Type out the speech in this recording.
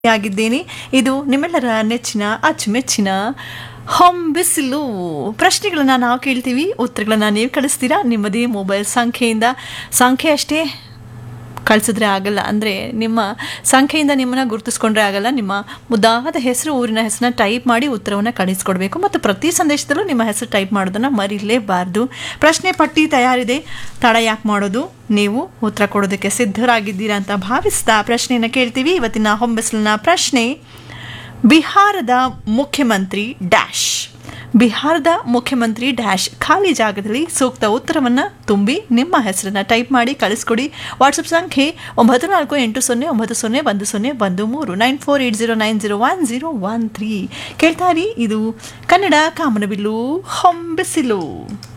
ಆಗಿದ್ದೇನೆ ಇದು ನಿಮ್ಮೆಲ್ಲರ ನೆಚ್ಚಿನ ಅಚ್ಚುಮೆಚ್ಚಿನ ಹೊಂಬಿಸಿಲು ಪ್ರಶ್ನೆಗಳನ್ನ ನಾವು ಕೇಳ್ತೀವಿ ಉತ್ತರಗಳನ್ನ ನೀವು ಕಳಿಸ್ತೀರಾ ನಿಮ್ಮದೇ ಮೊಬೈಲ್ ಸಂಖ್ಯೆಯಿಂದ ಸಂಖ್ಯೆ ಅಷ್ಟೇ ಕಳಿಸಿದ್ರೆ ಆಗಲ್ಲ ಅಂದರೆ ನಿಮ್ಮ ಸಂಖ್ಯೆಯಿಂದ ನಿಮ್ಮನ್ನ ಗುರುತಿಸ್ಕೊಂಡ್ರೆ ಆಗಲ್ಲ ನಿಮ್ಮ ಮುದ್ದಾದ ಹೆಸರು ಊರಿನ ಹೆಸರನ್ನ ಟೈಪ್ ಮಾಡಿ ಉತ್ತರವನ್ನು ಕಳಿಸ್ಕೊಡ್ಬೇಕು ಮತ್ತು ಪ್ರತಿ ಸಂದೇಶದಲ್ಲೂ ನಿಮ್ಮ ಹೆಸರು ಟೈಪ್ ಮಾಡೋದನ್ನು ಮರಿಲೇಬಾರ್ದು ಪ್ರಶ್ನೆ ಪಟ್ಟಿ ತಯಾರಿದೆ ತಡ ಯಾಕೆ ಮಾಡೋದು ನೀವು ಉತ್ತರ ಕೊಡೋದಕ್ಕೆ ಸಿದ್ಧರಾಗಿದ್ದೀರಾ ಅಂತ ಭಾವಿಸ್ತಾ ಪ್ರಶ್ನೆಯನ್ನು ಕೇಳ್ತೀವಿ ಇವತ್ತಿನ ಹೊಂಬಿಸಿಲಿನ ಪ್ರಶ್ನೆ ಬಿಹಾರದ ಮುಖ್ಯಮಂತ್ರಿ ಡ್ಯಾಶ್ ಬಿಹಾರದ ಮುಖ್ಯಮಂತ್ರಿ ಡ್ಯಾಶ್ ಖಾಲಿ ಜಾಗದಲ್ಲಿ ಸೂಕ್ತ ಉತ್ತರವನ್ನು ತುಂಬಿ ನಿಮ್ಮ ಹೆಸರನ್ನು ಟೈಪ್ ಮಾಡಿ ಕಳಿಸ್ಕೊಡಿ ವಾಟ್ಸಪ್ ಸಂಖ್ಯೆ ಒಂಬತ್ತು ನಾಲ್ಕು ಎಂಟು ಸೊನ್ನೆ ಒಂಬತ್ತು ಸೊನ್ನೆ ಒಂದು ಸೊನ್ನೆ ಒಂದು ಮೂರು nine four eight zero nine zero one zero one three ಕೇಳ್ತಾರಿ ಇದು ಕನ್ನಡ ಕಾಮನಬಿಲ್ಲು ಹೊಂಬಿಸಿಲು